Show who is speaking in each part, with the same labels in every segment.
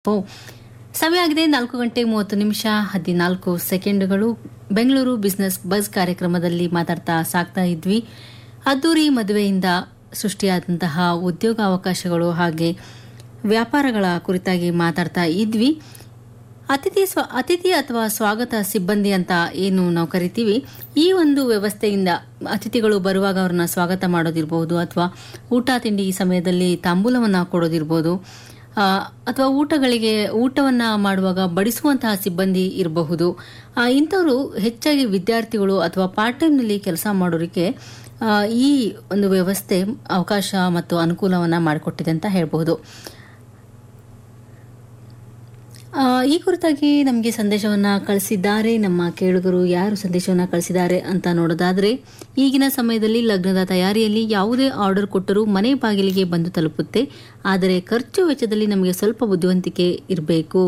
Speaker 1: ಓ ಸಮಯ ಆಗಿದೆ ನಾಲ್ಕು ಗಂಟೆ ಮೂವತ್ತು ನಿಮಿಷ ಹದಿನಾಲ್ಕು ಸೆಕೆಂಡ್ಗಳು ಬೆಂಗಳೂರು ಬಿಸ್ನೆಸ್ ಬಸ್ ಕಾರ್ಯಕ್ರಮದಲ್ಲಿ ಮಾತಾಡ್ತಾ ಸಾಕ್ತಾ ಇದ್ವಿ ಅದ್ದೂರಿ ಮದುವೆಯಿಂದ ಸೃಷ್ಟಿಯಾದಂತಹ ಉದ್ಯೋಗಾವಕಾಶಗಳು ಹಾಗೆ ವ್ಯಾಪಾರಗಳ ಕುರಿತಾಗಿ ಮಾತಾಡ್ತಾ ಇದ್ವಿ ಅತಿಥಿ ಸ್ವ ಅತಿಥಿ ಅಥವಾ ಸ್ವಾಗತ ಸಿಬ್ಬಂದಿ ಅಂತ ಏನು ನಾವು ಕರಿತೀವಿ ಈ ಒಂದು ವ್ಯವಸ್ಥೆಯಿಂದ ಅತಿಥಿಗಳು ಬರುವಾಗ ಅವ್ರನ್ನ ಸ್ವಾಗತ ಮಾಡೋದಿರ್ಬೋದು ಅಥವಾ ಊಟ ತಿಂಡಿ ಈ ಸಮಯದಲ್ಲಿ ತಾಂಬೂಲವನ್ನು ಕೊಡೋದಿರ್ಬೋದು ಆ, ಅಥವಾ ಊಟಗಳಿಗೆ ಊಟವನ್ನ ಮಾಡುವಾಗ ಬಡಿಸುವಂತಹ ಸಿಬ್ಬಂದಿ ಇರಬಹುದು ಆ, ಇಂಥವರು ಹೆಚ್ಚಾಗಿ ವಿದ್ಯಾರ್ಥಿಗಳು ಅಥವಾ ಪಾರ್ಟ್ ಟೈಮ್ನಲ್ಲಿ ಕೆಲಸ ಮಾಡೋರಿಗೆ ಆ, ಈ ಒಂದು ವ್ಯವಸ್ಥೆ ಅವಕಾಶ ಮತ್ತು ಅನುಕೂಲವನ್ನ ಮಾಡಿಕೊಟ್ಟಿದೆ ಅಂತ ಹೇಳ್ಬಹುದು ಆ, ಈ ಕುರಿತಾಗಿ ನಮಗೆ ಸಂದೇಶವನ್ನ ಕಳಿಸಿದ್ದಾರೆ ನಮ್ಮ ಕೇಳುಗರು ಯಾರು ಸಂದೇಶವನ್ನ ಕಳಿಸಿದ್ದಾರೆ ಅಂತ ನೋಡೋದಾದ್ರೆ ಈಗಿನ ಸಮಯದಲ್ಲಿ ಲಗ್ನದ ತಯಾರಿಯಲ್ಲಿ ಯಾವುದೇ ಆರ್ಡರ್ ಕೊಟ್ಟರೂ ಮನೆ ಬಾಗಿಲಿಗೆ ಬಂದು ತಲುಪುತ್ತೆ ಆದರೆ ಖರ್ಚು ವೆಚ್ಚದಲ್ಲಿ ನಮಗೆ ಸ್ವಲ್ಪ ಬುದ್ಧಿವಂತಿಕೆ ಇರಬೇಕು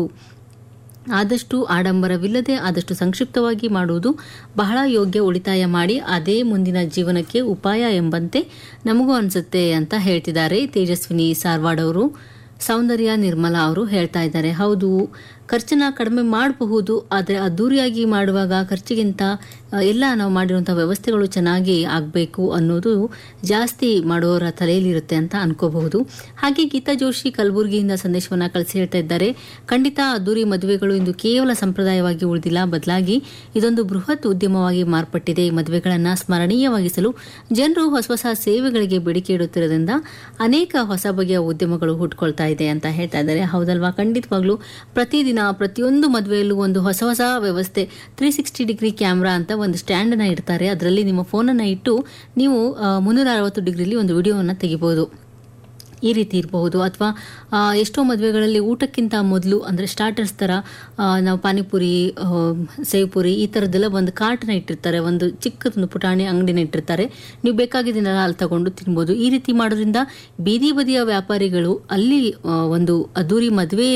Speaker 1: ಆದಷ್ಟು ಆಡಂಬರವಿಲ್ಲದೆ ಆದಷ್ಟು ಸಂಕ್ಷಿಪ್ತವಾಗಿ ಮಾಡುವುದು ಬಹಳ ಯೋಗ್ಯ ಉಳಿತಾಯ ಮಾಡಿ ಅದೇ ಮುಂದಿನ ಜೀವನಕ್ಕೆ ಉಪಾಯ ಎಂಬಂತೆ ನಮಗೂ ಅನಿಸುತ್ತೆ ಅಂತ ಹೇಳ್ತಿದ್ದಾರೆ ತೇಜಸ್ವಿನಿ ಸಾರ್ವಾಡ್ ಅವರು ಸೌಂದರ್ಯ ನಿರ್ಮಲಾ ಅವರು ಹೇಳ್ತಾ ಇದ್ದಾರೆ ಹೌದು ಖರ್ಚನ್ನ ಕಡಿಮೆ ಮಾಡಬಹುದು ಆದರೆ ಅದ್ದೂರಿಯಾಗಿ ಮಾಡುವಾಗ ಖರ್ಚಿಗಿಂತ ಆ, ಎಲ್ಲ ನಾವು ಮಾಡಿರುವಂಥ ವ್ಯವಸ್ಥೆಗಳು ಚೆನ್ನಾಗಿ ಆಗಬೇಕು ಅನ್ನೋದು ಜಾಸ್ತಿ ಮಾಡುವವರ ತಲೆಯಲ್ಲಿರುತ್ತೆ ಅಂತ ಅನ್ಕೋಬಹುದು ಹಾಗೆ ಗೀತಾ ಜೋಶಿ ಕಲಬುರಗಿಯಿಂದ ಸಂದೇಶವನ್ನ ಕಳಿಸಿ ಹೇಳ್ತಾ ಇದ್ದಾರೆ ಖಂಡಿತ ಅದ್ದೂರಿ ಮದುವೆಗಳು ಇಂದು ಕೇವಲ ಸಂಪ್ರದಾಯವಾಗಿ ಉಳಿದಿಲ್ಲ ಬದಲಾಗಿ ಇದೊಂದು ಬೃಹತ್ ಉದ್ಯಮವಾಗಿ ಮಾರ್ಪಟ್ಟಿದೆ ಈ ಮದುವೆಗಳನ್ನು ಸ್ಮರಣೀಯವಾಗಿಸಲು ಜನರು ಹೊಸ ಹೊಸ ಸೇವೆಗಳಿಗೆ ಬೇಡಿಕೆ ಇಡುತ್ತಿರೋದ್ರಿಂದ ಅನೇಕ ಹೊಸ ಬಗೆಯ ಉದ್ಯಮಗಳು ಹುಟ್ಕೊಳ್ತಾ ಇದೆ ಅಂತ ಹೇಳ್ತಾ ಇದ್ದಾರೆ ಹೌದಲ್ವಾ ಖಂಡಿತವಾಗ್ಲೂ ಪ್ರತಿದಿನ ಪ್ರತಿಯೊಂದು ಮದುವೆಯಲ್ಲೂ ಒಂದು ಹೊಸ ಹೊಸ ವ್ಯವಸ್ಥೆ ತ್ರೀ ಸಿಕ್ಸ್ಟಿ ಡಿಗ್ರಿ ಕ್ಯಾಮ್ರಾ ಅಂತ ಒಂದು ಸ್ಟ್ಯಾಂಡ್ ಅನ್ನ ಇಡ್ತಾರೆ ಅದರಲ್ಲಿ ನಿಮ್ಮ ಫೋನನ್ನು ಇಟ್ಟು ನೀವು ಮುನ್ನೂರ ಅರವತ್ತು ಡಿಗ್ರಿಲಿ ಒಂದು ವಿಡಿಯೋವನ್ನು ತೆಗಿಬಹುದು ಈ ರೀತಿ ಇರಬಹುದು ಅಥವಾ ಆ, ಎಷ್ಟೋ ಮದುವೆಗಳಲ್ಲಿ ಊಟಕ್ಕಿಂತ ಮೊದಲು ಅಂದರೆ ಸ್ಟಾರ್ಟರ್ಸ್ ಥರ ಆ, ನಾವು ಪಾನಿಪುರಿ ಆ, ಸೇವ್ ಪುರಿ ಈ ಥರದ್ದೆಲ್ಲ ಒಂದು ಕಾರ್ಟ್ನ ಇಟ್ಟಿರ್ತಾರೆ ಒಂದು ಚಿಕ್ಕದೊಂದು ಪುಟಾಣಿ ಅಂಗಡಿನ ಇಟ್ಟಿರ್ತಾರೆ ನೀವು ಬೇಕಾಗಿದ್ದನ್ನೆಲ್ಲ ಅಲ್ಲಿ ತಗೊಂಡು ತಿನ್ಬೋದು ಈ ರೀತಿ ಮಾಡೋದ್ರಿಂದ ಬೀದಿ ಬದಿಯ ವ್ಯಾಪಾರಿಗಳು ಅಲ್ಲಿ ಆ, ಒಂದು ಅದ್ದೂರಿ ಮದುವೆ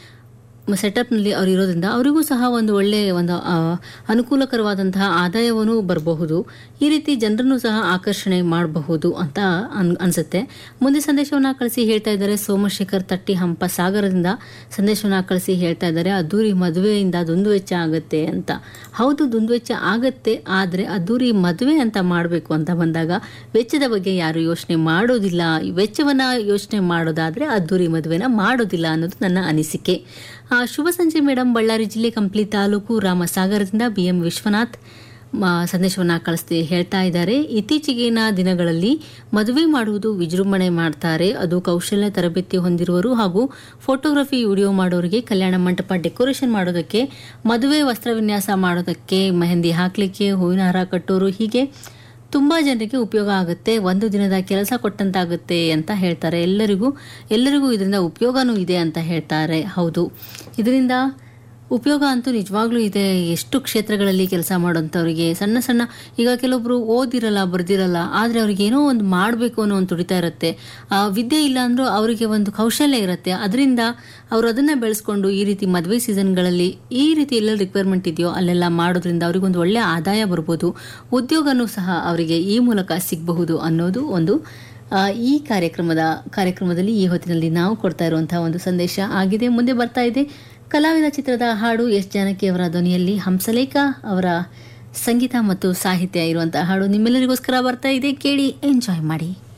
Speaker 1: ಸೆಟಪ್ನಲ್ಲಿ ಅವ್ರು ಇರೋದ್ರಿಂದ ಅವರಿಗೂ ಸಹ ಒಂದು ಒಳ್ಳೆಯ ಒಂದು ಆ, ಅನುಕೂಲಕರವಾದಂತಹ ಆದಾಯವನ್ನು ಬರಬಹುದು ಈ ರೀತಿ ಜನರನ್ನು ಸಹ ಆಕರ್ಷಣೆ ಮಾಡಬಹುದು ಅಂತ ಅನ್ ಅನ್ಸುತ್ತೆ ಮುಂದೆ ಸಂದೇಶವನ್ನ ಕಳಿಸಿ ಹೇಳ್ತಾ ಇದ್ದಾರೆ ಸೋಮಶೇಖರ್ ತಟ್ಟಿ ಹಂಪ ಸಾಗರದಿಂದ ಸಂದೇಶವನ್ನ ಕಳಿಸಿ ಹೇಳ್ತಾ ಇದ್ದಾರೆ ಅದ್ದೂರಿ ಮದುವೆಯಿಂದ ದುಂದು ವೆಚ್ಚ ಆಗುತ್ತೆ ಅಂತ ಹೌದು ದುಂದು ವೆಚ್ಚ ಆಗತ್ತೆ ಆದರೆ ಅದ್ದೂರಿ ಮದುವೆ ಅಂತ ಮಾಡಬೇಕು ಅಂತ ಬಂದಾಗ ವೆಚ್ಚದ ಬಗ್ಗೆ ಯಾರು ಯೋಚನೆ ಮಾಡೋದಿಲ್ಲ ಈ ವೆಚ್ಚವನ್ನ ಯೋಚನೆ ಮಾಡೋದಾದ್ರೆ ಅದ್ದೂರಿ ಮದುವೆನ ಮಾಡೋದಿಲ್ಲ ಅನ್ನೋದು ನನ್ನ ಅನಿಸಿಕೆ ಆ, ಶುಭ ಸಂಜೆ ಮೇಡಮ್ ಬಳ್ಳಾರಿ ಜಿಲ್ಲೆ ಕಂಪ್ಲಿ ತಾಲೂಕು ರಾಮಸಾಗರದಿಂದ ಬಿ ಎಂ ವಿಶ್ವನಾಥ್ ಮ- ಸಂದೇಶವನ್ನ ಕಳಿಸ್ತಿ ಹೇಳ್ತಾ ಇದ್ದಾರೆ ಇತ್ತೀಚೆಗಿನ ದಿನಗಳಲ್ಲಿ ಮದುವೆ ಮಾಡುವುದು ವಿಜೃಂಭಣೆ ಮಾಡ್ತಾರೆ ಅದು ಕೌಶಲ್ಯ ತರಬೇತಿ ಹೊಂದಿರುವರು ಹಾಗೂ ಫೋಟೋಗ್ರಫಿ ವಿಡಿಯೋ ಮಾಡೋರಿಗೆ ಕಲ್ಯಾಣ ಮಂಟಪ ಡೆಕೋರೇಷನ್ ಮಾಡೋದಕ್ಕೆ ಮದುವೆ ವಸ್ತ್ರ ವಿನ್ಯಾಸ ಮಾಡೋದಕ್ಕೆ ಮೆಹಂದಿ ಹಾಕ್ಲಿಕ್ಕೆ ಹೂವಿನ ಹಾರ ಕಟ್ಟೋರು ಹೀಗೆ ತುಂಬಾ ಜನರಿಗೆ ಉಪಯೋಗ ಆಗುತ್ತೆ ಒಂದು ದಿನದ ಕೆಲಸ ಕೊಟ್ಟಂತಾಗುತ್ತೆ ಅಂತ ಹೇಳ್ತಾರೆ ಎಲ್ಲರಿಗೂ ಎಲ್ಲರಿಗೂ ಇದರಿಂದ ಉಪಯೋಗನೂ ಇದೆ ಅಂತ ಹೇಳ್ತಾರೆ ಹೌದು ಇದರಿಂದ ಉಪಯೋಗ ಅಂತೂ ನಿಜವಾಗ್ಲೂ ಇದೆ ಎಷ್ಟು ಕ್ಷೇತ್ರಗಳಲ್ಲಿ ಕೆಲಸ ಮಾಡೋಂಥವ್ರಿಗೆ ಸಣ್ಣ ಸಣ್ಣ ಈಗ ಕೆಲವೊಬ್ರು ಓದಿರಲ್ಲ ಬರ್ದಿರಲ್ಲ ಆದರೆ ಅವ್ರಿಗೆ ಏನೋ ಒಂದು ಮಾಡಬೇಕು ಅನ್ನೋ ಒಂದು ತುಡಿತಾ ಇರುತ್ತೆ ಆ, ವಿದ್ಯೆ ಇಲ್ಲ ಅಂದ್ರೂ ಅವರಿಗೆ ಒಂದು ಕೌಶಲ್ಯ ಇರುತ್ತೆ ಅದರಿಂದ ಅವರು ಅದನ್ನ ಬೆಳೆಸ್ಕೊಂಡು ಈ ರೀತಿ ಮದುವೆ ಸೀಸನ್ಗಳಲ್ಲಿ ಈ ರೀತಿ ಎಲ್ಲ ರಿಕ್ವೈರ್ಮೆಂಟ್ ಇದೆಯೋ ಅಲ್ಲೆಲ್ಲ ಮಾಡೋದ್ರಿಂದ ಅವ್ರಿಗೊಂದು ಒಳ್ಳೆಯ ಆದಾಯ ಬರ್ಬೋದು ಉದ್ಯೋಗನೂ ಸಹ ಅವರಿಗೆ ಈ ಮೂಲಕ ಸಿಗಬಹುದು ಅನ್ನೋದು ಒಂದು ಆ, ಈ ಕಾರ್ಯಕ್ರಮದ ಕಾರ್ಯಕ್ರಮದಲ್ಲಿ ಈ ಹೊತ್ತಿನಲ್ಲಿ ನಾವು ಕೊಡ್ತಾ ಇರುವಂತಹ ಒಂದು ಸಂದೇಶ ಆಗಿದೆ ಮುಂದೆ ಬರ್ತಾ ಇದೆ ಕಲಾವಿದ ಚಿತ್ರದ ಹಾಡು ಎಸ್ ಜಾನಕಿ ಅವರ ಧ್ವನಿಯಲ್ಲಿ ಹಂಸಲೇಖ ಅವರ ಸಂಗೀತ ಮತ್ತು ಸಾಹಿತ್ಯ ಇರುವಂತಹ ಹಾಡು ನಿಮ್ಮೆಲ್ಲರಿಗೋಸ್ಕರ ಬರ್ತಾ ಇದೆ ಕೇಳಿ ಎಂಜಾಯ್ ಮಾಡಿ